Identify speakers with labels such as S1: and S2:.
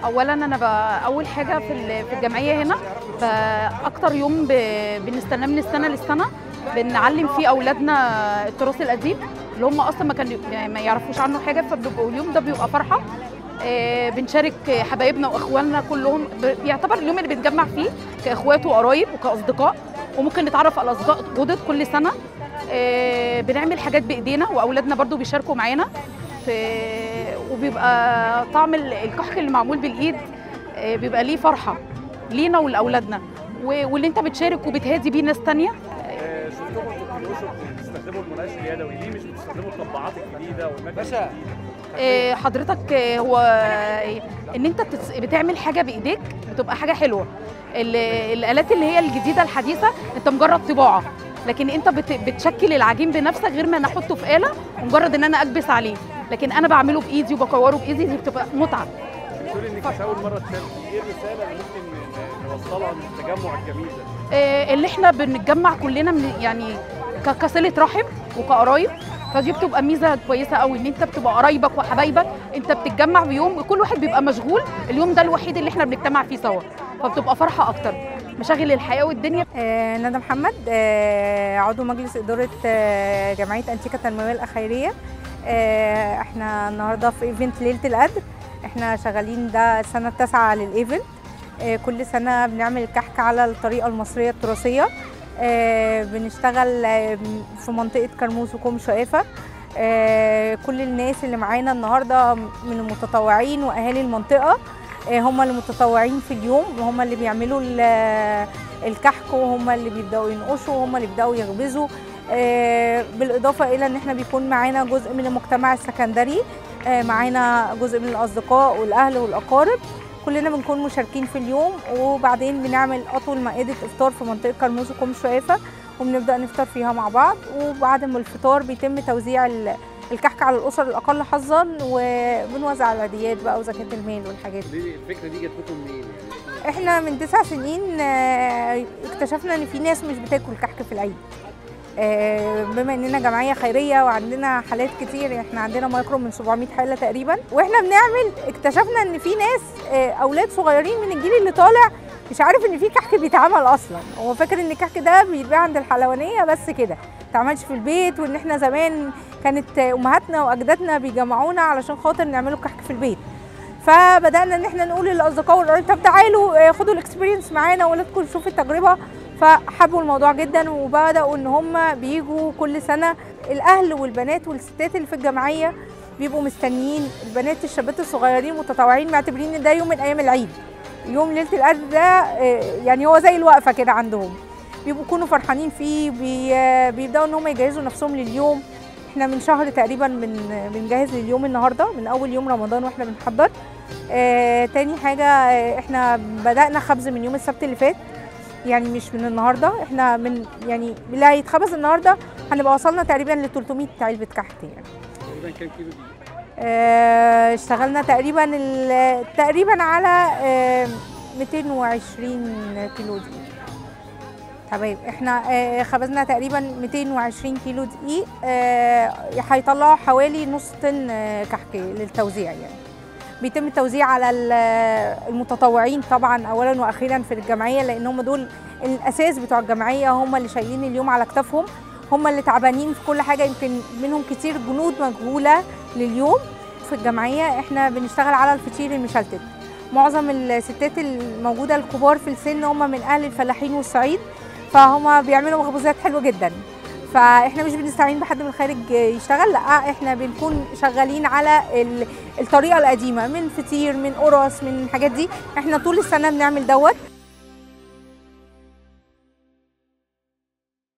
S1: اولا انا ب... اول حاجه في ال- في الجمعيه هنا ب... اكتر يوم ب... بنستناه من السنه للسنه بنعلم فيه اولادنا التراث القديم اللي هم اصلا ما كانوا يعني ما يعرفوش عنه حاجه فبيبقوا اليوم ده بيبقى فرحه آه، بنشارك حبايبنا واخواننا كلهم ب- يعتبر اليوم اللي بنتجمع فيه كاخوات وقرايب وكاصدقاء وممكن نتعرف على اصدقاء جدد كل سنه آه، بنعمل حاجات بايدينا واولادنا برضو بيشاركوا معانا في وبيبقى طعم ال- الكحك اللي معمول بالايد آه، بيبقى ليه فرحه لينا ولاولادنا و- واللي انت بتشارك وبتهادي بيه ناس تانية
S2: آه، شفتكم انتوا بتنقشوا بتستخدموا المناقش اليدوي ليه مش بتستخدموا الطباعات الجديده والمكن
S3: باشا.
S2: الجديد؟
S1: آه، حضرتك آه، هو ان انت بتس- بتعمل حاجه بايديك بتبقى حاجه حلوه ال- الالات اللي هي الجديده الحديثه انت مجرد طباعه لكن انت بت- بتشكل العجين بنفسك غير ما انا احطه في اله ومجرد ان انا اكبس عليه لكن انا بعمله بايدي وبكوره بايدي دي بتبقى متعه
S2: بتقولي انك مش اول مره تشاركي ايه الرساله اللي ممكن ن- نوصلها من التجمع الجميل ده؟
S1: آه، اللي احنا بنتجمع كلنا من يعني ك- كصله رحم وكقرايب فدي بتبقى ميزه كويسه قوي ان انت بتبقى قرايبك وحبايبك انت بتتجمع بيوم كل واحد بيبقى مشغول اليوم ده الوحيد اللي احنا بنجتمع فيه سوا فبتبقى فرحه اكتر مشاغل الحياه والدنيا
S4: آه، ندى محمد آه، عضو مجلس إدارة آه، جمعية أنتيكا التنموية الأخيرية آه، احنا النهاردة في ايفنت ليلة القدر احنا شغالين ده السنة التاسعة للايفنت آه، كل سنة بنعمل كحك على الطريقة المصرية التراثية آه، بنشتغل آه، في منطقة كرموز وكوم شقافة آه، كل الناس اللي معانا النهاردة من المتطوعين وأهالي المنطقة آه، هم اللي متطوعين في اليوم وهم اللي بيعملوا ال- الكحك وهم اللي بيبداوا ينقشوا وهم اللي بيبداوا يخبزوا آه، بالاضافه الى ان احنا بيكون معانا جزء من المجتمع السكندري آه، معانا جزء من الاصدقاء والاهل والاقارب كلنا بنكون مشاركين في اليوم وبعدين بنعمل اطول مائده افطار في منطقه كرموز وكوم شقافه وبنبدا نفطر فيها مع بعض وبعد ما الفطار بيتم توزيع ال- الكحك على الاسر الاقل حظا وبنوزع العيديات بقى وزكاه المال والحاجات دي
S2: ليه الفكره دي جت لكم منين؟ يعني
S4: احنا من تسع سنين آه، اكتشفنا ان في ناس مش بتاكل كحك في العيد آه، بما اننا جمعيه خيريه وعندنا حالات كتير احنا عندنا مايكرو من 700 حاله تقريبا واحنا بنعمل اكتشفنا ان في ناس آه، اولاد صغيرين من الجيل اللي طالع مش عارف ان في كحك بيتعمل اصلا هو فاكر ان الكحك ده بيتباع عند الحلوانيه بس كده ما اتعملش في البيت وان احنا زمان كانت امهاتنا واجدادنا بيجمعونا علشان خاطر نعمله كحك في البيت فبدانا ان احنا نقول للاصدقاء والقرايب طب تعالوا آه، خدوا الاكسبيرينس معانا ولادكم شوفوا التجربه فحبوا الموضوع جدا وبداوا ان هم بيجوا كل سنه الاهل والبنات والستات اللي في الجمعيه بيبقوا مستنيين البنات الشابات الصغيرين متطوعين معتبرين ان ده يوم من ايام العيد يوم ليله القدر ده آه، يعني هو زي الوقفه كده عندهم بيبقوا يكونوا فرحانين فيه بي آه، بيبداوا ان هم يجهزوا نفسهم لليوم احنا من شهر تقريبا من بنجهز لليوم النهارده من اول يوم رمضان واحنا بنحضر آه تاني حاجه آه احنا بدانا خبز من يوم السبت اللي فات يعني مش من النهارده احنا من يعني اللي هيتخبز النهارده هنبقى وصلنا تقريبا ل 300 علبه كحك يعني
S2: تقريبا كام كيلو دي؟
S4: آه اشتغلنا تقريبا ال- تقريبا على آه 220 كيلو دقيق تمام احنا آه خبزنا تقريبا 220 كيلو دقيق آه هيطلعوا حوالي نص طن آه كحك للتوزيع يعني بيتم التوزيع على ال- المتطوعين طبعا اولا واخيرا في الجمعيه لان هم دول الاساس بتوع الجمعيه هم اللي شايلين اليوم على كتافهم هم اللي تعبانين في كل حاجه يمكن منهم كتير جنود مجهوله لليوم في الجمعيه احنا بنشتغل على الفطير المشلتت معظم الستات الموجوده الكبار في السن هم من اهل الفلاحين والصعيد فهم بيعملوا مخبوزات حلوه جدا فاحنا مش بنستعين بحد من الخارج يشتغل لا احنا بنكون شغالين على ال- الطريقه القديمه من فطير من قرص من الحاجات دي احنا طول السنه بنعمل دوت